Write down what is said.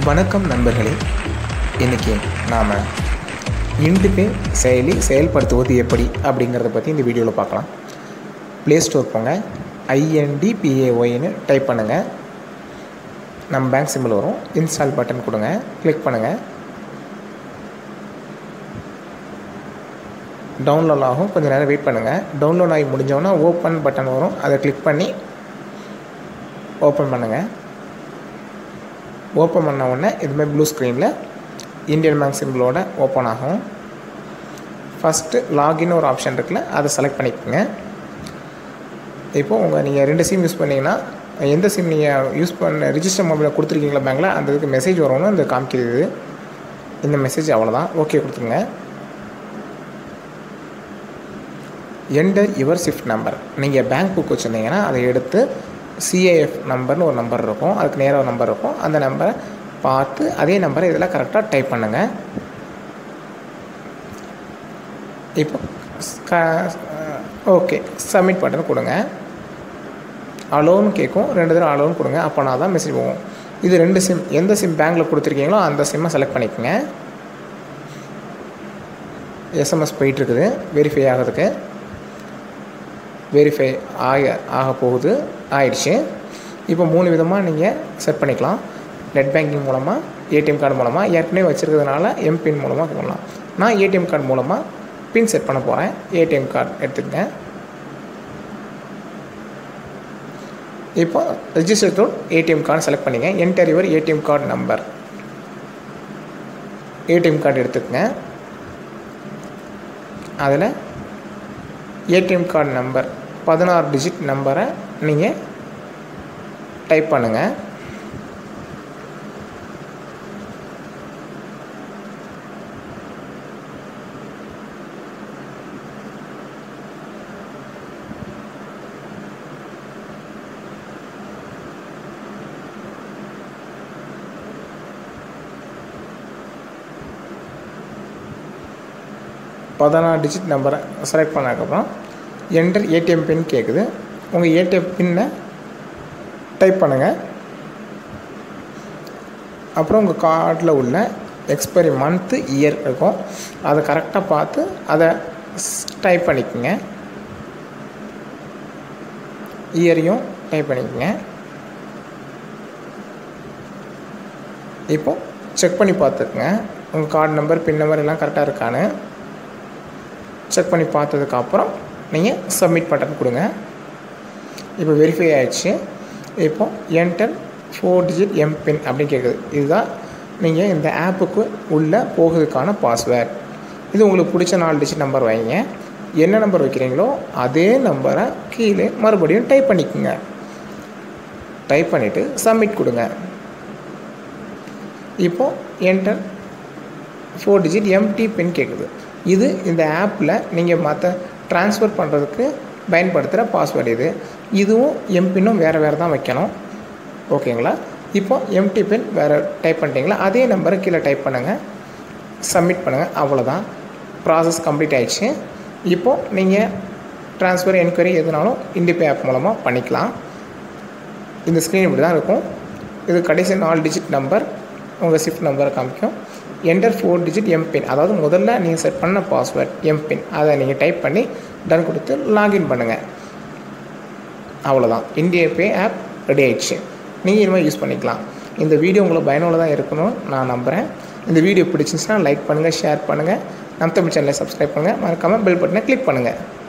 வணக்கம் நண்பர்களே இன்றைக்கி நாம் இன்டுபே செயலி செயல்படுத்துவது எப்படி அப்படிங்கிறத பற்றி இந்த வீடியோவில் பார்க்கலாம் ப்ளே ஸ்டோர் போங்க ஐஎன்டிபிஏஒய்னு டைப் பண்ணுங்கள் நம்ம பேங்க் சிம்பிள் வரும் இன்ஸ்டால் பட்டன் கொடுங்க கிளிக் பண்ணுங்கள் டவுன்லோட் ஆகும் கொஞ்சம் நேரம் வெயிட் பண்ணுங்கள் டவுன்லோட் ஆகி முடிஞ்சோன்னா ஓப்பன் பட்டன் வரும் அதை கிளிக் பண்ணி ஓப்பன் பண்ணுங்கள் ஓப்பன் பண்ண உடனே இதுமாதிரி ப்ளூ ஸ்க்ரீனில் இந்தியன் பேங்க் சிம்பிளோட ஓப்பன் ஆகும் ஃபஸ்ட்டு லாகின் ஒரு ஆப்ஷன் இருக்குல்ல அதை செலக்ட் பண்ணிக்கோங்க இப்போது உங்கள் நீங்கள் ரெண்டு சிம் யூஸ் பண்ணிங்கன்னா எந்த சிம் நீங்கள் யூஸ் பண்ண ரிஜிஸ்டர் மொபைலில் கொடுத்துருக்கீங்களா பேங்கில் அந்த இதுக்கு மெசேஜ் வரும்னு இந்த காமிக்கிறது இந்த மெசேஜ் அவ்வளோதான் ஓகே கொடுத்துருங்க என்டர் யுவர் ஷிஃப்ட் நம்பர் நீங்கள் பேங்க் புக் வச்சுருந்தீங்கன்னா அதை எடுத்து சிஏஎஃப் நம்பர்னு ஒரு நம்பர் இருக்கும் அதுக்கு நேராக ஒரு நம்பர் இருக்கும் அந்த நம்பரை பார்த்து அதே நம்பரை இதில் கரெக்டாக டைப் பண்ணுங்கள் இப்போ ஓகே சப்மிட் பட்டன் கொடுங்க அலோன் கேட்கும் ரெண்டு தடவை அலோன் கொடுங்க அப்போனா தான் மெசேஜ் போகும் இது ரெண்டு சிம் எந்த சிம் பேங்க்கில் கொடுத்துருக்கீங்களோ அந்த சிம்மை செலக்ட் பண்ணிக்கோங்க எஸ்எம்எஸ் போயிட்டுருக்குது வெரிஃபை ஆகிறதுக்கு வெரிஃபை ஆக ஆக போகுது ஆயிடுச்சு இப்போ மூணு விதமாக நீங்கள் செட் பண்ணிக்கலாம் நெட் பேங்கிங் மூலமாக ஏடிஎம் கார்டு மூலமாக ஏற்கனவே வச்சுருக்கிறதுனால எம்பின் மூலமாக பண்ணலாம் நான் ஏடிஎம் கார்டு மூலமாக பின் செட் பண்ண போகிறேன் ஏடிஎம் கார்டு எடுத்துக்கங்க இப்போ register through ATM card select பண்ணிங்க enter your ATM card number ATM card எடுத்துக்கங்க அதில் ஏடிஎம் கார்டு நம்பர் பதினாறு டிஜிட் நம்பரை நீங்கள் டைப் பண்ணுங்கள் பதினாறு டிஜிட் நம்பரை செலக்ட் பண்ணதுக்கப்புறம் என்டர் ஏடிஎம் பின் கேட்குது உங்கள் ஏடிஎம் பின்னை டைப் பண்ணுங்கள் அப்புறம் உங்கள் கார்டில் உள்ள எக்ஸ்பைரி மந்த்து இயர் இருக்கும் அதை கரெக்டாக பார்த்து அதை டைப் பண்ணிக்கோங்க இயரையும் டைப் பண்ணிக்கோங்க இப்போது செக் பண்ணி பார்த்துக்குங்க உங்கள் கார்டு நம்பர் பின் நம்பர் எல்லாம் கரெக்டாக இருக்கான்னு செக் பண்ணி பார்த்ததுக்கப்புறம் நீங்கள் சப்மிட் பட்டன் கொடுங்க இப்போ வெரிஃபை ஆகிடுச்சு இப்போ என்டர் ஃபோர் டிஜிட் எம்பின் அப்படின்னு கேட்குது இதுதான் நீங்கள் இந்த ஆப்புக்கு உள்ளே போகிறதுக்கான பாஸ்வேர்ட் இது உங்களுக்கு பிடிச்ச நாலு டிஜிட் நம்பர் வைங்க என்ன நம்பர் வைக்கிறீங்களோ அதே நம்பரை கீழே மறுபடியும் டைப் பண்ணிக்கோங்க டைப் பண்ணிவிட்டு சப்மிட் கொடுங்க இப்போது என்டர் ஃபோர் டிஜிட் எம்டி பின் கேட்குது இது இந்த ஆப்பில் நீங்கள் மற்ற ட்ரான்ஸ்ஃபர் பண்ணுறதுக்கு பயன்படுத்துகிற பாஸ்வேர்டு இது இதுவும் எம்பின்னும் வேறு வேறு தான் வைக்கணும் ஓகேங்களா இப்போ எம்டி பின் வேறு டைப் பண்ணிட்டீங்களா அதே நம்பரை கீழே டைப் பண்ணுங்கள் சப்மிட் பண்ணுங்கள் அவ்வளோதான் ப்ராசஸ் கம்ப்ளீட் ஆயிடுச்சு இப்போது நீங்கள் ட்ரான்ஸ்ஃபர் என்கொயரி எதுனாலும் இண்டிபே ஆப் மூலமாக பண்ணிக்கலாம் இந்த ஸ்க்ரீன் இப்படி தான் இருக்கும் இது கடைசி நாலு டிஜிட் நம்பர் உங்கள் ஷிஃப்ட் நம்பரை காமிக்கும் என்டர் ஃபோர் டிஜிட் எம்பின் அதாவது முதல்ல நீங்கள் செட் பண்ண பாஸ்வேர்ட் எம்பின் அதை நீங்கள் டைப் பண்ணி டன் கொடுத்து லாகின் பண்ணுங்கள் அவ்வளோதான் இந்திய பே ஆப் ரெடி ஆயிடுச்சு நீங்கள் இனிமேல் யூஸ் பண்ணிக்கலாம் இந்த வீடியோ உங்களுக்கு பயனுள்ளதாக இருக்கணும்னு நான் நம்புகிறேன் இந்த வீடியோ பிடிச்சிருந்துச்சுன்னா லைக் பண்ணுங்கள் ஷேர் பண்ணுங்கள் நம்ம தமிழ் சேனலை சப்ஸ்கிரைப் பண்ணுங்கள் மறக்காமல் பெல் பட்டனை கிளிக் பண்ணுங்கள்